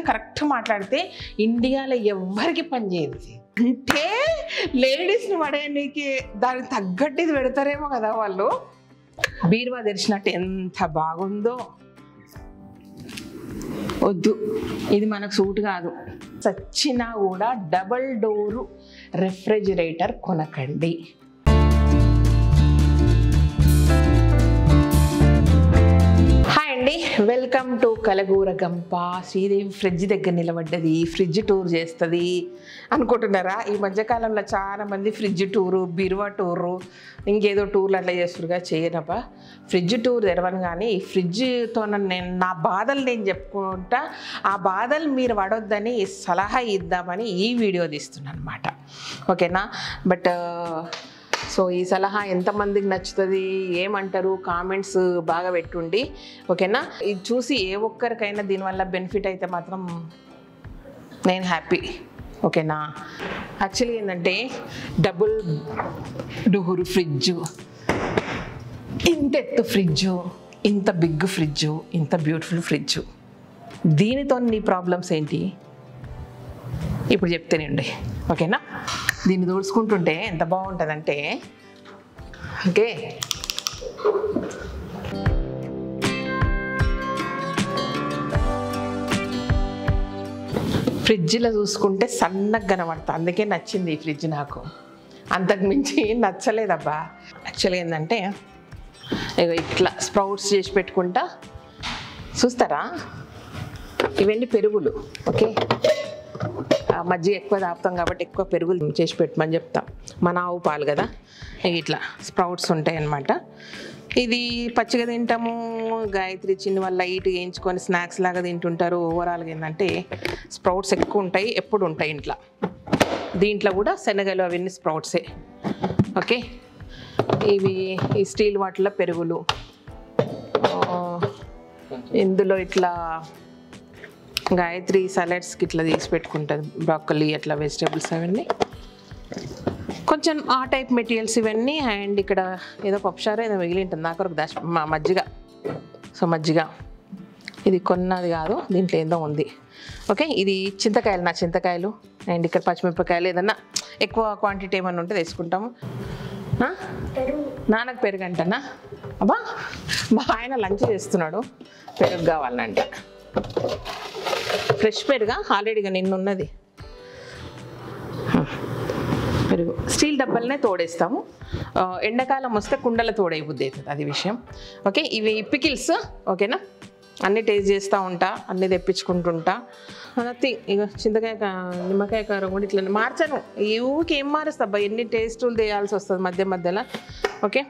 Correct మాట్లాడితే ఇండియాలో ఎవ్వరికి పని చేయదు ఇది. అంటే లేడీస్ని పడేయడానికి దానికి తగ్గట్టు ఇది పెడతారేమో కదా వాళ్ళు బీరువా తెరిచినట్టు ఎంత బాగుందో వద్దు ఇది మనకు సూట్ కాదు చచ్చినా కూడా డబల్ డోరు రెఫ్రిజిరేటర్ కొనకండి హాయ్ అండి welcome to Kalagura Gampa Sridevi fridge దగ్గర నిలబడ్డది ఫ్రిడ్జ్ టూర్ చేస్తుంది అనుకుంటున్నారా ఈ మధ్యకాలంలో చాలా మంది ఫ్రిడ్జ్ టూరు బీరువా టూరు ఇంకేదో టూర్లు అట్లా చేస్తురుగా చేయనప్ప ఫ్రిడ్జ్ టూర్ తెరవను కానీ ఈ ఫ్రిడ్జ్తో నేను నా బాధలు నేను చెప్పుకుంటా ఆ బాధలు మీరు పడొద్దని సలహా ఇద్దామని ఈ వీడియో తీస్తున్నాను అనమాట ఓకేనా బట్ సో ఈ సలహా ఎంతమందికి నచ్చుతుంది ఏమంటారు కామెంట్స్ బాగా పెట్టుండి ఓకేనా ఇది చూసి ఏ ఒక్కరికైనా దీనివల్ల బెనిఫిట్ అయితే మాత్రం నేను హ్యాపీ ఓకేనా యాక్చువల్లీ ఏంటంటే డబుల్ డోర్ ఫ్రిడ్జ్ ఇంత ఎత్తు ఫ్రిడ్జ్ ఇంత బిగ్ ఫ్రిడ్జ్ ఇంత బ్యూటిఫుల్ ఫ్రిడ్జ్ దీనితో నీ ప్రాబ్లమ్స్ ఏంటి ఇప్పుడు చెప్తేనండి ఓకేనా దీన్ని దూడ్చుకుంటుంటే ఎంత బాగుంటుందంటే ఓకే ఫ్రిడ్జ్లో చూసుకుంటే సన్నగా కనబడతా అందుకే నచ్చింది ఈ ఫ్రిడ్జ్ నాకు అంతకు మించి నచ్చలేదబ్బా యాక్చువల్గా ఏంటంటే ఇగో ఇట్లా స్ప్రౌట్స్ చేసి పెట్టుకుంటా చూస్తారా ఇవన్నీ పెరుగులు ఓకే ఆ మజ్జిగ ఎక్కువ తాపుతాం కాబట్టి ఎక్కువ పెరుగులు చేసి పెట్టమని చెప్తాం మన ఆవు పాలు కదా ఇక ఇట్లా స్ప్రౌట్స్ ఉంటాయి అన్నమాట ఇది పచ్చిగా తింటాము గాయత్రి చిన్న వల్ల లైట్ వేయించుకొని స్నాక్స్ లాగా తింటుంటారు ఓవరాల్గా ఏంటంటే స్ప్రౌట్స్ ఎక్కువ ఉంటాయి ఎప్పుడు ఉంటాయి ఇంట్లో దీంట్లో కూడా శనగలు అవన్నీ స్ప్రౌట్సే ఓకే ఇవి ఈ స్టీల్ వాటిలో పెరుగులు ఆ, ఇందులో ఇట్లా గాయత్రి సలాడ్స్కి ఇట్లా తీసి పెట్టుకుంటుంది బ్రాకలీ అట్లా వెజిటేబుల్స్ అవన్నీ కొంచెం ఆ టైప్ మెటీరియల్స్ ఇవన్నీ అండ్ ఇక్కడ ఏదో పప్పుచారు ఏదో మిగిలి ఉంటుంది నాకు ఒక దశ మా మజ్జిగ సో మజ్జిగ ఇది కొన్నది కాదు దీంట్లో ఏదో ఉంది ఓకే ఇది చింతకాయలు నా చింతకాయలు అండ్ ఇక్కడ పచ్చిమిరపకాయలు ఏదన్నా ఎక్కువ క్వాంటిటీ ఏమన్నా ఉంటే తీసుకుంటాము ఆ? నాన్నకు పెరుగు అంటనా అబ్బా మా ఆయన లంచ్ చేస్తున్నాడు పెరుగు కావాలంటే ఫ్రెష్ పెరుగా ఆల్రెడీగా నిన్న ఉన్నది పెరుగు స్టీల్ డబ్బాలనే తోడేస్తాము ఆ, ఎండాకాలం వస్తే కుండల తోడైబుద్ది అవుతుంది అది విషయం ఓకే ఇవి పికిల్స్ ఓకేనా అన్నీ టేస్ట్ చేస్తూ ఉంటా అన్నీ తెప్పించుకుంటుంటా నథింగ్ ఇక చింతకాయ కా- నిమ్మకాయ కారం కూడా ఇట్లా మార్చను ఈ ఊరికి ఏం మారుస్తా అబ్బా ఎన్ని టేస్టులు చేయాల్సి వస్తుంది మధ్య మధ్యలో ఓకే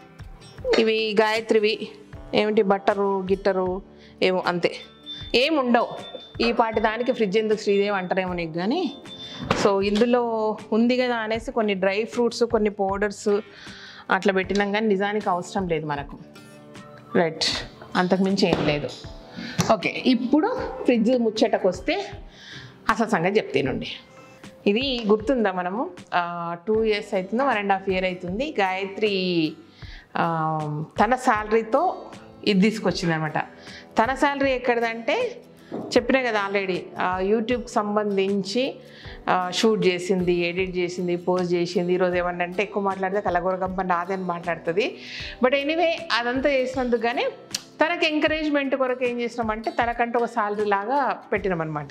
ఇవి గాయత్రివి ఏమిటి బట్టరు గిట్టరు ఏమో అంతే ఏం ఉండవు ఈ పాటి దానికి ఫ్రిడ్జ్ ఎందుకు శ్రీదేవి అంటారేమో నీకు కానీ సో ఇందులో ఉంది కదా అనేసి కొన్ని డ్రై ఫ్రూట్స్ కొన్ని పౌడర్స్ అట్లా పెట్టినాం కానీ నిజానికి అవసరం లేదు మనకు రైట్ అంతకుమించి ఏం లేదు ఓకే ఇప్పుడు ఫ్రిడ్జ్ ముచ్చటకు వస్తే అసలు సంగతి చెప్తేనండి ఇది గుర్తుందా మనము టూ ఇయర్స్ అవుతుందో వన్ అండ్ హాఫ్ ఇయర్ అవుతుంది గాయత్రి ఆ, తన శాలరీతో ఇది తీసుకొచ్చింది అనమాట తన శాలరీ ఎక్కడదంటే చెప్పినా కదా ఆల్రెడీ యూట్యూబ్కి సంబంధించి షూట్ చేసింది ఎడిట్ చేసింది పోస్ట్ చేసింది ఈరోజు ఏమన్నంటే ఎక్కువ మాట్లాడితే కలగూర కంపెనీ రాదని మాట్లాడుతుంది బట్ ఎనీవే అదంతా చేసినందుకు కానీ తనకి ఎంకరేజ్మెంట్ కొరకు ఏం చేసినామంటే తనకంటూ ఒక శాలరీ లాగా పెట్టినామన్నమాట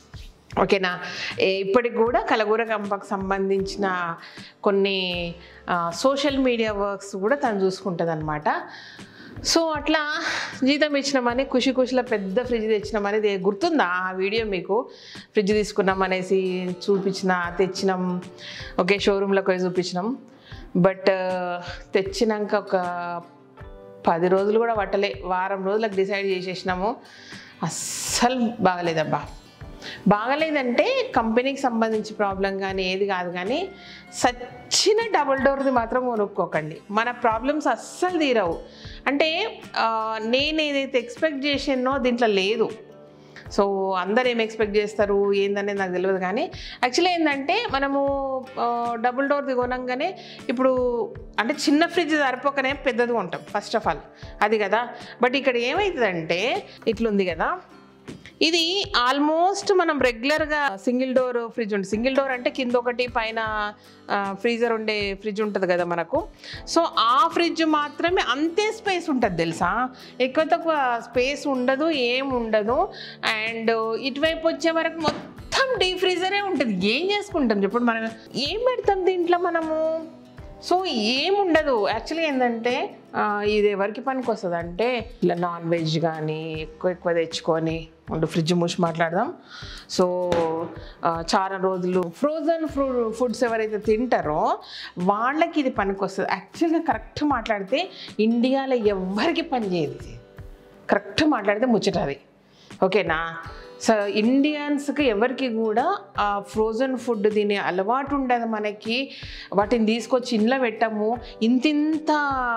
ఓకేనా ఏ- ఇప్పటికి కూడా కలగూర గంపకు సంబంధించిన కొన్ని సోషల్ మీడియా వర్క్స్ కూడా తను చూసుకుంటుంది అనమాట సో అట్లా జీతం ఇచ్చినామని ఖుషి ఖుషిలో పెద్ద ఫ్రిడ్జ్ తెచ్చినామని ఇది గుర్తుందా ఆ వీడియో మీకు ఫ్రిడ్జ్ తీసుకున్నాం అనేసి చూపించిన తెచ్చినాం ఓకే షోరూంలోకి పోయి చూపించినాం బట్ తెచ్చినాక ఒక పది రోజులు కూడా పట్టలే వారం రోజులకు డిసైడ్ చేసేసినాము అస్సలు బాగలేదబ్బా బాగలేదంటే కంపెనీకి సంబంధించి ప్రాబ్లం కానీ ఏది కాదు కానీ సచ్చిన డబుల్ డోర్ది మాత్రం కొనుక్కోకండి మన ప్రాబ్లమ్స్ అస్సలు తీరవు అంటే ఆ, నేను ఏదైతే ఎక్స్పెక్ట్ చేసానో దీంట్లో లేదు సో అందరు ఏం ఎక్స్పెక్ట్ చేస్తారు ఏందనేది నాకు తెలియదు కానీ యాక్చువల్లీ ఏంటంటే మనము ఆ, డబుల్ డోర్ది కొనంగానే ఇప్పుడు అంటే చిన్న ఫ్రిడ్జ్ సరిపోకనే పెద్దది కొంటాం ఫస్ట్ ఆఫ్ ఆల్ అది కదా బట్ ఇక్కడ ఏమవుతుందంటే ఇట్లుంది కదా ఇది ఆల్మోస్ట్ మనం రెగ్యులర్గా సింగిల్ డోర్ ఫ్రిడ్జ్ ఉంటుంది సింగిల్ డోర్ అంటే కింద ఒకటి పైన ఫ్రీజర్ ఉండే ఫ్రిడ్జ్ ఉంటుంది కదా మనకు సో ఆ ఫ్రిడ్జ్ మాత్రమే అంతే స్పేస్ ఉంటుంది తెలుసా ఎక్కువ తక్కువ స్పేస్ ఉండదు ఏం ఉండదు అండ్ ఇటువైపు వచ్చే వరకు మొత్తం డీప్ ఫ్రీజరే ఉంటుంది ఏం చేసుకుంటాం చెప్పండి మనం ఏం పెడతాం దీంట్లో మనము సో ఏముండదు యాక్చువల్లీ ఏంటంటే ఆ, ఇది ఎవరికి పనికి వస్తుంది అంటే ఇలా నాన్ వెజ్ కానీ ఎక్కువ ఎక్కువ తెచ్చుకొని ఉండు ఫ్రిడ్జ్ మూసి మాట్లాడదాం సో ఆ, చాలా రోజులు ఫ్రోజన్ ఫ్రూ ఫుడ్స్ ఎవరైతే తింటారో వాళ్ళకి ఇది పనికి వస్తుంది యాక్చువల్గా కరెక్ట్ మాట్లాడితే ఇండియాలో ఎవ్వరికి పని చేయదు ఇది కరెక్ట్ మాట్లాడితే ముచ్చటది ఓకేనా సో ఇండియన్స్కి ఎవరికి కూడా ఆ ఫ్రోజన్ ఫుడ్ తినే అలవాటు ఉండదు మనకి వాటిని తీసుకొచ్చి ఇంట్లో పెట్టాము ఇంతింత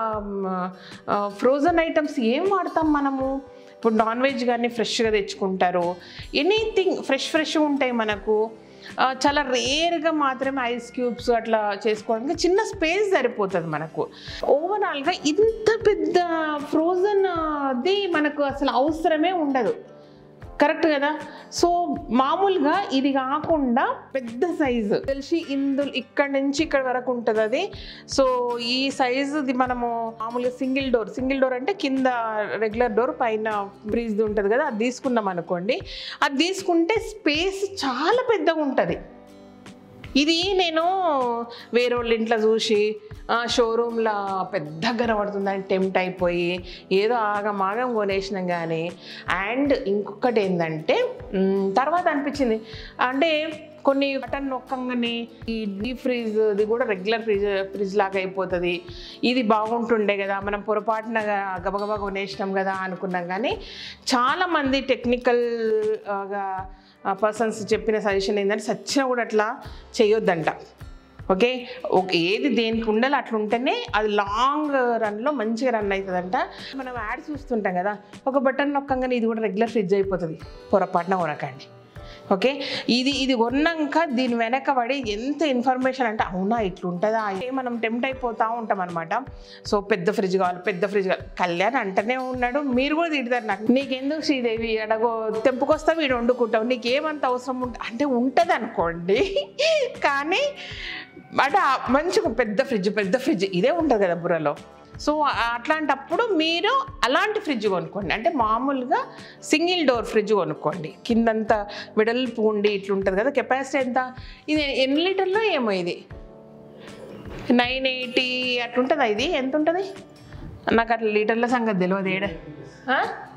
ఫ్రోజన్ ఐటమ్స్ ఏం వాడతాం మనము ఇప్పుడు నాన్ వెజ్ కానీ ఫ్రెష్గా తెచ్చుకుంటారు ఎనీథింగ్ ఫ్రెష్ ఫ్రెష్ ఉంటాయి మనకు ఆ, చాలా రేర్గా మాత్రమే ఐస్ క్యూబ్స్ అట్లా చేసుకోవడానికి చిన్న స్పేస్ సరిపోతుంది మనకు ఓవరాల్గా ఇంత పెద్ద ఫ్రోజన్ అది మనకు అసలు అవసరమే ఉండదు కరెక్ట్ కదా సో మామూలుగా ఇది కాకుండా పెద్ద సైజు తెలిసి ఇందులో ఇక్కడ నుంచి ఇక్కడ వరకు ఉంటుంది అది సో ఈ సైజుది మనము మామూలుగా సింగిల్ డోర్ సింగిల్ డోర్ అంటే కింద రెగ్యులర్ డోర్ పైన బ్రీజ్ ఉంటుంది కదా అది తీసుకున్నాం అనుకోండి అది తీసుకుంటే స్పేస్ చాలా పెద్దగా ఉంటుంది ఇది నేను వేరే వాళ్ళ ఇంట్లో చూసి షోరూంలో పెద్ద కనబడుతుందని టెంప్ట్ అయిపోయి ఏదో ఆగమాగం కొనేసినాం కానీ అండ్ ఇంకొకటి ఏంటంటే మ్, తర్వాత అనిపించింది అంటే కొన్ని బటన్ నొక్కంగానే ఈ డీప్ ఫ్రీజ్ ఇది కూడా రెగ్యులర్ ఫ్రిడ్జ్ ఫ్రిడ్జ్ లాగా అయిపోతుంది ఇది బాగుంటుండే కదా మనం పొరపాటున గబగబా కొనేసినాం కదా అనుకున్నాం కానీ చాలామంది టెక్నికల్గా పర్సన్స్ చెప్పిన సజెషన్ ఏంటంటే సచ్చినా కూడా అట్లా చేయొద్దంట ఓకే ఓకే ఏది దేనికి ఉండాలి అట్లా ఉంటేనే అది లాంగ్ రన్లో మంచిగా రన్ అవుతుందంట మనం యాడ్ చూస్తుంటాం కదా ఒక బటన్ నొక్కంగానే ఇది కూడా రెగ్యులర్ ఫ్రిడ్జ్ అయిపోతుంది పొరపాటున కొనకండి ఓకే ఇది ఇది కొన్నాక దీని వెనక పడి ఎంత ఇన్ఫర్మేషన్ అంటే అవునా ఇట్లుంటుందా ఏ మనం టెంప్ట్ అయిపోతూ ఉంటాం అనమాట సో పెద్ద ఫ్రిడ్జ్ కావాలి పెద్ద ఫ్రిడ్జ్ కావాలి కళ్యాణ్ అంటనే ఉన్నాడు మీరు కూడా తిడతారు నాకు నీకెందుకు శ్రీదేవి అడగో తెంపుకొస్తావు వీడు వండుకుంటావు నీకేమంత అవసరం ఉంట అంటే ఉంటుంది అనుకోండి కానీ అంటే ఆ మంచిగా పెద్ద ఫ్రిడ్జ్ పెద్ద ఫ్రిడ్జ్ ఇదే ఉంటుంది కదా బుర్రలో సో అట్లాంటప్పుడు మీరు అలాంటి ఫ్రిడ్జ్ కొనుక్కోండి అంటే మామూలుగా సింగిల్ డోర్ ఫ్రిడ్జ్ కొనుక్కోండి కిందంతా వెడల్పు ఉండి ఇట్లుంటుంది కదా కెపాసిటీ ఎంత ఇది ఎన్ని లీటర్లో ఏమో ఇది నైన్ ఎయిటీ అట్లుంటుందా ఇది ఎంత ఉంటుంది నాకు అట్లా లీటర్ల సంగతి తెలియదు ఏడ ఆ?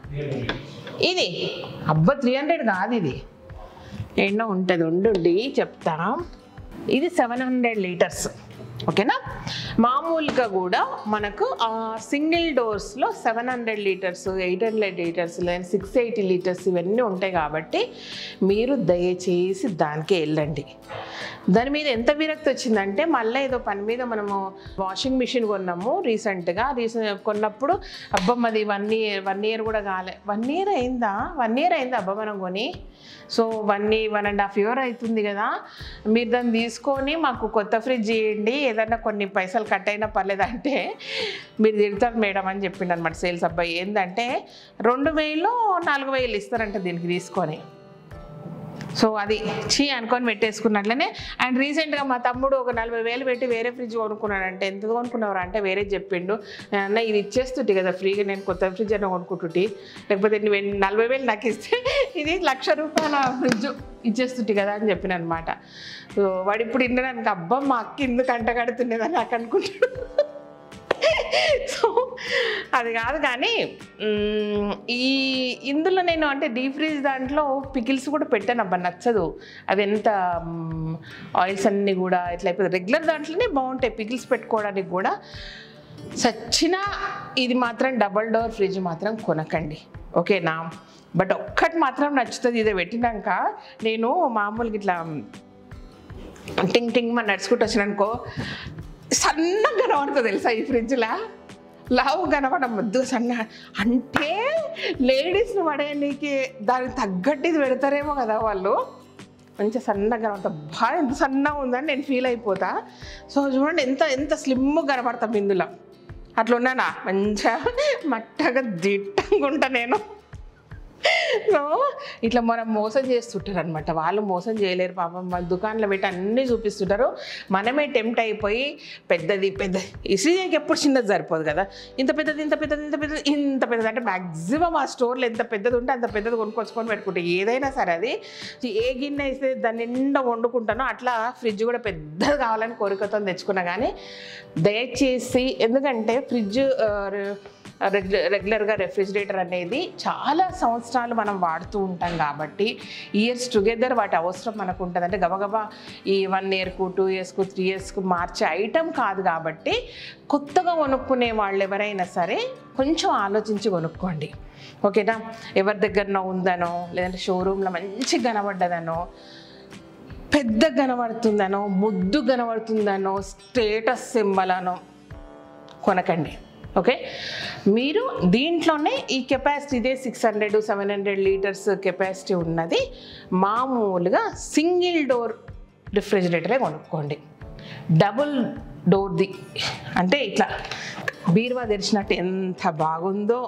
ఇది అబ్బా త్రీ హండ్రెడ్ కాదు ఇది ఎన్నో ఉంటుంది ఉండుండి చెప్తా ఇది సెవెన్ హండ్రెడ్ లీటర్స్ ఓకేనా మామూలుగా కూడా మనకు ఆ సింగిల్ డోర్స్లో seven hundred litres eight hundred litres లేదా సిక్స్ ఎయిటీ లీటర్స్ ఇవన్నీ ఉంటాయి కాబట్టి మీరు దయచేసి దానికే వెళ్ళండి దాని మీద ఎంత విరక్తి వచ్చిందంటే మళ్ళీ ఏదో పని మీద మనము వాషింగ్ మిషన్ కొన్నాము రీసెంట్గా రీసెంట్ కొన్నప్పుడు అబ్బా మాది వన్ ఇయర్ వన్ ఇయర్ కూడా కాలే వన్ ఇయర్ అయిందా వన్ ఇయర్ అయిందా అబ్బా మనం కొని so one one and half year అవుతుంది కదా మీరు దాన్ని తీసుకొని మాకు కొత్త ఫ్రిడ్జ్ ఇవ్వండి ఏదన్నా కొన్ని పైసలు కట్ అయినా పర్లేదు అంటే మీరు తిడతారు మేడం అని చెప్పిండు అనమాట సేల్స్ అబ్బాయి ఏంటంటే రెండు వేలు నాలుగు వేలు ఇస్తారంట దీనికి తీసుకొని సో అది చీ అనుకొని పెట్టేసుకున్నట్లనే అండ్ రీసెంట్గా మా తమ్ముడు ఒక నలభై వేలు పెట్టి వేరే ఫ్రిడ్జ్ కొనుక్కున్నాడంటే ఎంత కొనుక్కున్నవారు అంటే వేరే చెప్పిండు అన్న ఇది ఇచ్చేస్తుంటే కదా ఫ్రీగా నేను కొత్త ఫ్రిడ్జ్ అని కొనుక్కుంటుంటి లేకపోతే నువ్వు ఎన్ని- నలభై వేలు నాకు ఇస్తే ఇది లక్ష రూపాయల ఫ్రిడ్జ్ ఇచ్చేస్తుంటే కదా అని చెప్పిన అనమాట సో వాడు ఇప్పుడు ఇండడానికి అబ్బా మా అక్క ఎందుకు అంట కడుతున్నదని నాకు అనుకుంటాడు సో అది కాదు కానీ మ్, ఈ ఇందులో నేను అంటే డీప్ ఫ్రీజ్ దాంట్లో పికిల్స్ కూడా పెట్టాను అబ్బా నచ్చదు అవి ఎంత ఆయిల్స్ అన్నీ కూడా ఇట్లా అయిపోతుంది రెగ్యులర్ దాంట్లోనే బాగుంటాయి పికిల్స్ పెట్టుకోవడానికి కూడా సచ్చిన ఇది మాత్రం డబల్ డోర్ ఫ్రిడ్జ్ మాత్రం కొనకండి ఓకేనా బట్ ఒక్కటి మాత్రం నచ్చుతుంది ఇది పెట్టినాక నేను మామూలుగా ఇట్లా టింగ్ టింగ్ మన నడుచుకుంటూ వచ్చిననుకో సన్నగా కనబడుతుంది తెలుసా ఈ ఫ్రిడ్జ్లా లావు కనబడం వద్దు సన్న అంటే లేడీస్ని పడేయడానికి దానికి తగ్గట్టు ఇది పెడతారేమో కదా వాళ్ళు మంచిగా సన్నగా కనబడతా బాగా ఎంత సన్నగా ఉందని నేను ఫీల్ అయిపోతా సో చూడండి ఎంత ఎంత స్లిమ్ కనబడతాం ఇందులో అట్లా ఉన్నానా మంచిగా మట్టగా దిట్టంగా ఉంటా నేను సో ఇట్లా మనం మోసం చేస్తుంటారు అనమాట వాళ్ళు మోసం చేయలేరు పాపం మన దుకాణంలో పెట్టి అన్నీ చూపిస్తుంటారు మనమే టెంప్ట్ అయిపోయి పెద్దది పెద్ద ఇసీజీకి ఎప్పుడు చిన్నది సరిపోదు కదా ఇంత పెద్దది ఇంత పెద్దది ఇంత పెద్దది ఇంత పెద్దది అంటే మ్యాక్సిమం ఆ స్టోర్లో ఎంత పెద్దది ఉంటే అంత పెద్దది కొనుక్కొచ్చుకొని పెట్టుకుంటే ఏదైనా సరే అది ఏ గిన్నె అయితే దాన్ని నిండా వండుకుంటానో అట్లా ఫ్రిడ్జ్ కూడా పెద్దది కావాలని కోరికతో తెచ్చుకున్నా కానీ దయచేసి ఎందుకంటే ఫ్రిడ్జ్ రెగ్యులర్ రెగ్యులర్గా రెఫ్రిజిరేటర్ అనేది చాలా సంవత్సరాలు మనం వాడుతూ ఉంటాం కాబట్టి ఇయర్స్ టుగెదర్ వాటి అవసరం మనకు ఉంటుంది అంటే గబగబా ఈ వన్ ఇయర్కు టూ ఇయర్స్కు త్రీ ఇయర్స్కు మార్చే ఐటెం కాదు కాబట్టి కొత్తగా కొనుక్కునే వాళ్ళు ఎవరైనా సరే కొంచెం ఆలోచించి కొనుక్కోండి ఓకేనా ఎవరి దగ్గరనో ఉందనో లేదంటే షోరూంలో మంచిగా కనబడ్డదనో పెద్ద కనబడుతుందనో ముద్దు కనబడుతుందనో స్టేటస్ సింబల్ అనో కొనకండి ఓకే మీరు దీంట్లోనే ఈ కెపాసిటీ ఇదే six hundred seven hundred litres capacity ఉన్నది మామూలుగా సింగిల్ డోర్ రిఫ్రిజిరేటరే కొనుక్కోండి డబుల్ డోర్ది అంటే ఇట్లా బీరువా తెరిచినట్టు ఎంత బాగుందో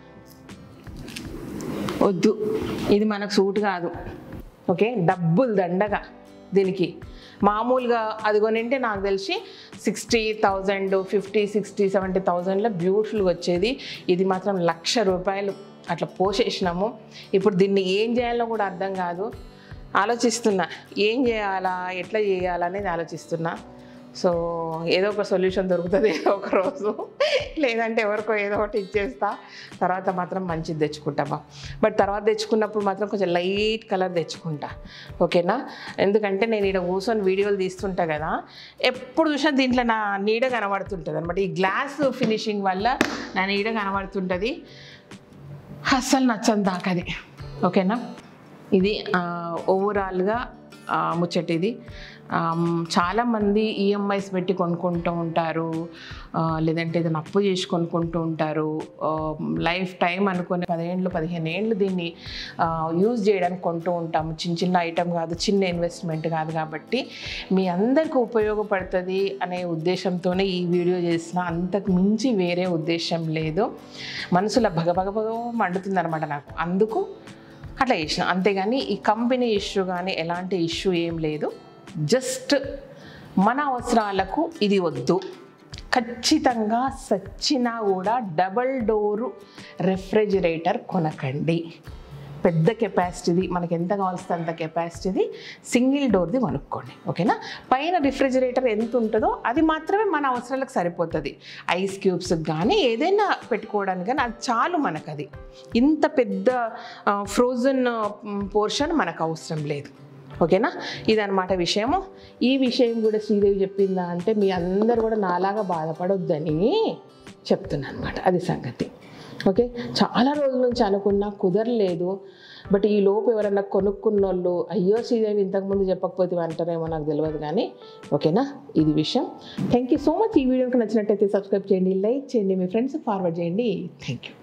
వద్దు ఇది మనకు సూట్ కాదు ఓకే డబ్బులు దండగా దీనికి మామూలుగా అది కొనింటే నాకు తెలిసి sixty thousand fifty sixty seventy థౌజండ్లో బ్యూటిఫుల్గా వచ్చేది ఇది మాత్రం లక్ష రూపాయలు అట్లా పోసేసినాము ఇప్పుడు దీన్ని ఏం చేయాలో కూడా అర్థం కాదు ఆలోచిస్తున్నా ఏం చేయాలా ఎట్లా చేయాలా అనేది ఆలోచిస్తున్నా సో ఏదో ఒక సొల్యూషన్ దొరుకుతుంది ఏదో ఒక రోజు లేదంటే ఎవరికో ఏదో ఒకటి ఇచ్చేస్తా తర్వాత మాత్రం మంచిది తెచ్చుకుంటామా బట్ తర్వాత తెచ్చుకున్నప్పుడు మాత్రం కొంచెం లైట్ కలర్ తెచ్చుకుంటా ఓకేనా ఎందుకంటే నేను ఇక్కడ కూర్చొని వీడియోలు తీస్తుంటా కదా ఎప్పుడు చూసినా దీంట్లో నా నీడ కనబడుతుంటుంది అనమాట ఈ గ్లాస్ ఫినిషింగ్ వల్ల నా నీడ కనబడుతుంటుంది అస్సలు నచ్చని దాకా అది ఓకేనా ఇది ఓవరాల్గా ముచ్చట ఇది ఆమ్, చాలామంది ఈఎంఐస్ పెట్టి కొనుక్కుంటూ ఉంటారు ఆ, లేదంటే ఏదైనా అప్పు చేసి కొనుక్కుంటూ ఉంటారు లైఫ్ టైం అనుకుని పదిహేళ్ళు పదిహేను ఏళ్ళు దీన్ని యూజ్ చేయడానికి కొంటూ ఉంటాము చిన్న చిన్న ఐటెం కాదు చిన్న ఇన్వెస్ట్మెంట్ కాదు కాబట్టి మీ అందరికి ఉపయోగపడుతుంది అనే ఉద్దేశంతోనే ఈ వీడియో చేసిన అంతకు మించి వేరే ఉద్దేశం లేదు మనసులో భగభగ భగ మండుతుంది అనమాట నాకు అందుకు అట్లా చేసిన అంతేగాని ఈ కంపెనీ ఇష్యూ కానీ ఎలాంటి ఇష్యూ ఏం లేదు జస్ట్ మన అవసరాలకు ఇది వద్దు ఖచ్చితంగా సచ్చినా కూడా డబల్ డోరు రెఫ్రిజిరేటర్ కొనకండి పెద్ద కెపాసిటీది మనకి ఎంత కావాల్సింది అంత కెపాసిటీది సింగిల్ డోర్ది కొనుక్కోండి ఓకేనా పైన రిఫ్రిజిరేటర్ ఎంత ఉంటుందో అది మాత్రమే మన అవసరాలకు సరిపోతుంది ఐస్ క్యూబ్స్కి కానీ ఏదైనా పెట్టుకోవడానికి కానీ అది చాలు మనకు అది ఇంత పెద్ద ఫ్రోజన్ పోర్షన్ మనకు అవసరం లేదు ఓకేనా ఇదన్నమాట విషయము ఈ విషయం కూడా శ్రీదేవి చెప్పిందా అంటే మీ అందరు కూడా నాలాగా బాధపడొద్దని చెప్తున్నాను అనమాట అది సంగతి ఓకే చాలా రోజుల నుంచి అనుకున్నా కుదరలేదు బట్ ఈ లోపు ఎవరైనా కొనుక్కున్న వాళ్ళు అయ్యో శ్రీదేవి ఇంతకుముందు చెప్పకపోతే అంటారేమో నాకు తెలియదు కానీ ఓకేనా ఇది విషయం థ్యాంక్ యూ సో మచ్ ఈ వీడియోకి నచ్చినట్టయితే సబ్స్క్రైబ్ చేయండి లైక్ చేయండి మీ ఫ్రెండ్స్ ఫార్వర్డ్ చేయండి థ్యాంక్ యూ